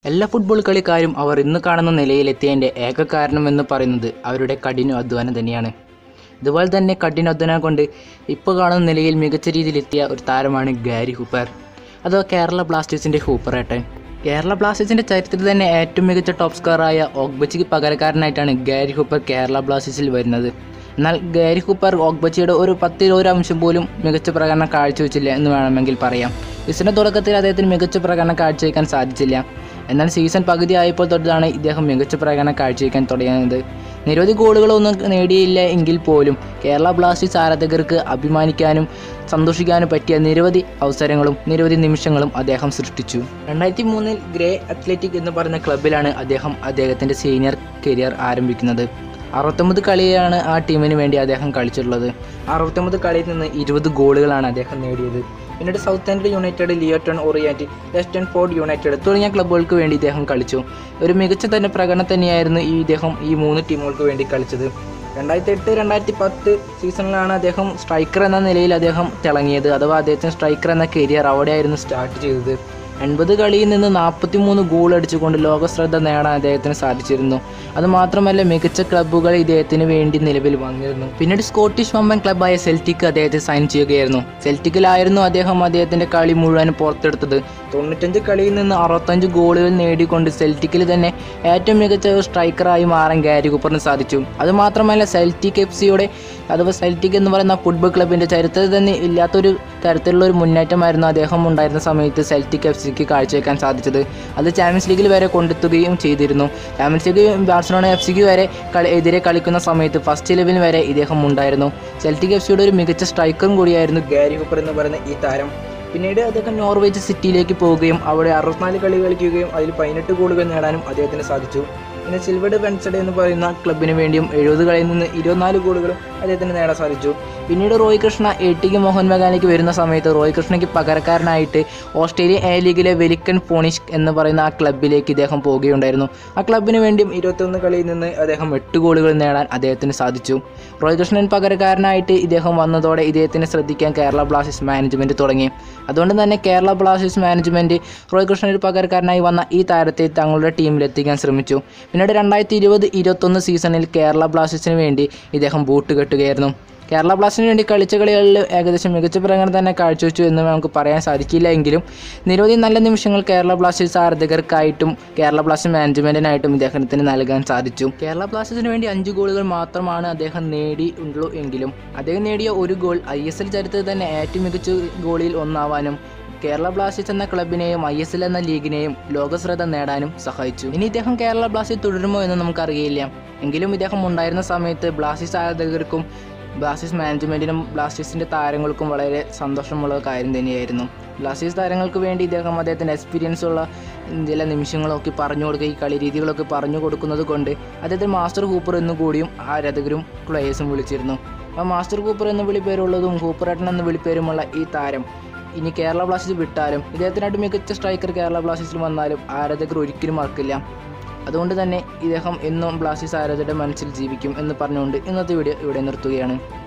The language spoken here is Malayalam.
എല്ലാ ഫുട്ബോൾ കളിക്കാരും അവർ ഇന്ന് കാണുന്ന നിലയിലെത്തിയതിൻ്റെ ഏക കാരണം എന്ന് പറയുന്നത് അവരുടെ കഠിന അധ്വാനം തന്നെയാണ് ഇതുപോലെ തന്നെ കഠിന അധ്വാനം കൊണ്ട് ഇപ്പോൾ കാണുന്ന നിലയിൽ മികച്ച രീതിയിലെത്തിയ ഒരു താരമാണ് ഗാരി ഹൂപ്പർ അഥവാ കേരള ബ്ലാസ്റ്റേഴ്സിൻ്റെ ഹൂപ്പറേട്ടൻ കേരള ബ്ലാസ്റ്റേഴ്സിൻ്റെ ചരിത്രത്തിൽ തന്നെ ഏറ്റവും മികച്ച ടോപ്പ് സ്കോറായ ഓഗ്ബച്ചിക്ക് പകരക്കാരനായിട്ടാണ് ഗാരി ഹൂപ്പർ കേരള ബ്ലാസ്റ്റേഴ്സിൽ വരുന്നത് എന്നാൽ ഗാരി ഹൂപ്പർ ഓഗ്ബച്ചിയുടെ ഒരു പത്തിൽ ഒരു അംശം പോലും മികച്ച പ്രകടനം കാഴ്ചവെച്ചില്ല എന്ന് വേണമെങ്കിൽ പറയാം സീസണിൻ്റെ തുടക്കത്തിൽ അദ്ദേഹത്തിന് മികച്ച പ്രകടനം കാഴ്ചവെക്കാൻ സാധിച്ചില്ല എന്നാൽ സീസൺ പകുതി ആയപ്പോൾ തൊട്ടാണ് ഇദ്ദേഹം മികച്ച പ്രകടനം കാഴ്ചവെക്കാൻ തുടങ്ങിയത് നിരവധി ഗോളുകളൊന്നും നേടിയില്ല എങ്കിൽ പോലും കേരള ബ്ലാസ്റ്റേഴ്സ് ആരാധകർക്ക് അഭിമാനിക്കാനും സന്തോഷിക്കാനും പറ്റിയ നിരവധി അവസരങ്ങളും നിരവധി നിമിഷങ്ങളും അദ്ദേഹം സൃഷ്ടിച്ചു രണ്ടായിരത്തി മൂന്നിൽ ഗ്രേ അത്ലറ്റിക് എന്ന് പറയുന്ന ക്ലബിലാണ് അദ്ദേഹം അദ്ദേഹത്തിൻ്റെ സീനിയർ കരിയർ ആരംഭിക്കുന്നത് അറുപത്തൊമ്പത് കളിയാണ് ആ ടീമിന് വേണ്ടി അദ്ദേഹം കളിച്ചിട്ടുള്ളത് അറുപത്തൊമ്പത് കളിയിൽ നിന്ന് ഇരുപത് ഗോളുകളാണ് അദ്ദേഹം നേടിയത് പിന്നീട് Southend United Leyton Orient Western Ford United തുടങ്ങിയ ക്ലബ്ബുകൾക്ക് വേണ്ടി ഇദ്ദേഹം കളിച്ചു ഒരു മികച്ച തന്നെ പ്രകടനം തന്നെയായിരുന്നു ഈ ഇദ്ദേഹം ഈ മൂന്ന് ടീമുകൾക്ക് വേണ്ടി കളിച്ചത് രണ്ടായിരത്തി എട്ട് രണ്ടായിരത്തി പത്ത് സീസണിലാണ് അദ്ദേഹം സ്ട്രൈക്കർ എന്ന നിലയിൽ അദ്ദേഹം തിളങ്ങിയത് അഥവാ അദ്ദേഹത്തിന് സ്ട്രൈക്കർ എന്ന കരിയർ അവിടെയായിരുന്നു സ്റ്റാർട്ട് ചെയ്തത് എൺപത് കളിയിൽ നിന്ന് നാൽപ്പത്തി മൂന്ന് ഗോൾ അടിച്ചുകൊണ്ട് ലോകശ്രദ്ധ നേടാൻ അദ്ദേഹത്തിന് സാധിച്ചിരുന്നു അതുമാത്രമല്ല മികച്ച ക്ലബ്ബുകൾ ഇദ്ദേഹത്തിന് വേണ്ടി നിലവിൽ വന്നിരുന്നു പിന്നീട് സ്കോട്ടിഷ് വമ്പൻ ക്ലബ്ബായ സെൽറ്റിക് അദ്ദേഹത്തെ സൈൻ ചെയ്യുകയായിരുന്നു സെൽറ്റിക്കിലായിരുന്നു അദ്ദേഹം അദ്ദേഹത്തിന്റെ കളി മുഴുവൻ പുറത്തെടുത്തത് തൊണ്ണൂറ്റഞ്ച് കളിയിൽ നിന്ന് അറുപത്തഞ്ച് ഗോളുകൾ നേടിക്കൊണ്ട് സെൽറ്റിക്കിൽ തന്നെ ഏറ്റവും മികച്ച ഒരു സ്ട്രൈക്കറായി മാറാൻ ഗാരി കൂപ്പറിന് സാധിച്ചു അതുമാത്രമല്ല സെൽറ്റിക് എഫ് സിയുടെ അഥവാ സെൽറ്റിക് എന്ന് പറയുന്ന ഫുട്ബോൾ ക്ലബിന്റെ ചരിത്രത്തിൽ തന്നെ ഇല്ലാത്തൊരു തരത്തിലുള്ള ഒരു മുന്നേറ്റമായിരുന്നു അദ്ദേഹം ഉണ്ടായിരുന്ന സമയത്ത് സെൽറ്റിക് എഫ് സിക്ക് കാഴ്ചവെക്കാൻ സാധിച്ചത് അത് ചാമ്പ്യൻസ് ലീഗിൽ വരെ കൊണ്ടെത്തുകയും ചെയ്തിരുന്നു ചാമ്പ്യൻസ് ലീഗ് ബാഴ്സലോണ എഫ് സിക്ക് വരെ കളി എതിരെ കളിക്കുന്ന സമയത്ത് ഫസ്റ്റ് ഇലവൻ വരെ ഇദ്ദേഹം ഉണ്ടായിരുന്നു സെൽറ്റിക് എഫ് സിയുടെ ഒരു മികച്ച സ്ട്രൈക്കറും കൂടിയായിരുന്നു ഗാരി ഹൂപ്പർ എന്ന് പറയുന്ന ഈ താരം പിന്നീട് അദ്ദേഹം നോർവേജ് സിറ്റിയിലേക്ക് പോവുകയും അവിടെ അറുപത്തിനാല് കളി കളിക്കുകയും അതിൽ പതിനെട്ട് ഗോളുകൾ നേടാനും അദ്ദേഹത്തിന് സാധിച്ചു പിന്നെ സിൽവഡ് വെൻസഡേ എന്ന് പറയുന്ന ക്ലബിന് വേണ്ടിയും എഴുപത് കളിയിൽ നിന്ന് ഇരുപത്തിനാല് ഗോളുകളും അദ്ദേഹത്തിന് നേടാൻ സാധിച്ചു പിന്നീട് റോയ് കൃഷ്ണ എ ടിക്ക് മോഹൻ ബഗാനിലേക്ക് വരുന്ന സമയത്ത് റോയ് കൃഷ്ണയ്ക്ക് പകരക്കാരനായിട്ട് ഓസ്ട്രേലിയ എ ലീഗിലെ വെലിക്കൻ ഫോണിഷ് എന്ന് പറയുന്ന ആ ക്ലബിലേക്ക് ഇദ്ദേഹം പോവുകയുണ്ടായിരുന്നു ആ ക്ലബിന് വേണ്ടിയും ഇരുപത്തൊന്ന് കളിയിൽ നിന്ന് അദ്ദേഹം എട്ട് ഗോളുകൾ നേടാൻ അദ്ദേഹത്തിന് സാധിച്ചു റോയ് കൃഷ്ണൻ പകരക്കാരനായിട്ട് ഇദ്ദേഹം വന്നതോടെ ഇദ്ദേഹത്തിനെ ശ്രദ്ധിക്കാൻ കേരള ബ്ലാസ്റ്റേഴ്സ് മാനേജ്മെൻറ്റ് തുടങ്ങി അതുകൊണ്ട് തന്നെ Kerala Blasters management Roy Krishnan പകരക്കാരനായി വന്ന ഈ താരത്തെ തങ്ങളുടെ ടീമിലെത്തിക്കാൻ ശ്രമിച്ചു പിന്നീട് രണ്ടായിരത്തി ഇരുപത് ഇരുപത്തൊന്ന് സീസണിൽ കേരള ബ്ലാസ്റ്റേഴ്സിന് വേണ്ടി ഇദ്ദേഹം ബൂട്ട് കെട്ടുകയായിരുന്നു കേരള ബ്ലാസ്റ്റിന് വേണ്ടി കളിച്ച കളികളിൽ ഏകദേശം മികച്ച പ്രകടനം തന്നെ കാഴ്ചവെച്ചു എന്ന് നമുക്ക് പറയാൻ സാധിക്കില്ല എങ്കിലും നിരവധി നല്ല നിമിഷങ്ങൾ കേരള ബ്ലാസ്റ്റേഴ്സ് ആരാധകർക്കായിട്ടും കേരള ബ്ലാസ്റ്റേഴ്സ് മാനേജ്മെൻറ്റിനായിട്ടും ഇദ്ദേഹത്തിന് നൽകാൻ സാധിച്ചു കേരള ബ്ലാസ്റ്റേഴ്സിന് വേണ്ടി അഞ്ച് ഗോളുകൾ മാത്രമാണ് അദ്ദേഹം നേടി ഉള്ളൂ എങ്കിലും അദ്ദേഹം നേടിയ ഒരു ഗോൾ ഐ എസ് എൽ ചരിത്രത്തിൽ തന്നെ ഏറ്റവും മികച്ച ഗോളിൽ ഒന്നാവാനും കേരള ബ്ലാസ്റ്റേഴ്സ് എന്ന ക്ലബിനെയും ഐ എസ് എൽ എന്ന ലീഗിനെയും ലോകശ്രദ്ധ നേടാനും സഹായിച്ചു ഇനി ഇദ്ദേഹം കേരള ബ്ലാസ്റ്റേഴ്സ് തുടരുമോ എന്ന് നമുക്കറിയില്ല എങ്കിലും ഇദ്ദേഹം ഉണ്ടായിരുന്ന സമയത്ത് ബ്ലാസ്റ്റേഴ്സ് ആരാധകർക്കും ബ്ലാസ്റ്റേഴ്സ് മാനേജ്മെൻറ്റിനും ബ്ലാസ്റ്റേഴ്സിൻ്റെ താരങ്ങൾക്കും വളരെ സന്തോഷമുള്ള കാര്യം തന്നെയായിരുന്നു ബ്ലാസ്റ്റേഴ്സ് താരങ്ങൾക്ക് വേണ്ടി ഇദ്ദേഹം അദ്ദേഹത്തിൻ്റെ എക്സ്പീരിയൻസ് ഉള്ള ചില നിമിഷങ്ങളൊക്കെ പറഞ്ഞു കൊടുക്കുക ഈ കളി രീതികളൊക്കെ പറഞ്ഞു കൊടുക്കുന്നത് കൊണ്ട് അദ്ദേഹത്തിന് മാസ്റ്റർ ഹൂപ്പർ എന്ന് കൂടിയും ആരാധകരും പ്ലേയേഴ്സും വിളിച്ചിരുന്നു ആ മാസ്റ്റർ കൂപ്പർ എന്ന വിളിപ്പേരുള്ളതും കൂപ്പറേട്ടൻ എന്ന വിളിപ്പേരുമുള്ള ഈ താരം ഇനി കേരള ബ്ലാസ്റ്റേഴ്സ് വിട്ടാലും ഇദ്ദേഹത്തിനായിട്ട് മികച്ച സ്ട്രൈക്കർ കേരള ബ്ലാസ്റ്റേഴ്സിൽ വന്നാലും ആരാധകർ ഒരിക്കലും മറക്കില്ല അതുകൊണ്ട് തന്നെ ഇദ്ദേഹം എന്നും ബ്ലാസ്റ്റേഴ്സ് ആരാധകരുടെ മനസ്സിൽ ജീവിക്കും എന്ന് പറഞ്ഞുകൊണ്ട് ഇന്നത്തെ വീഡിയോ ഇവിടെ നിർത്തുകയാണ്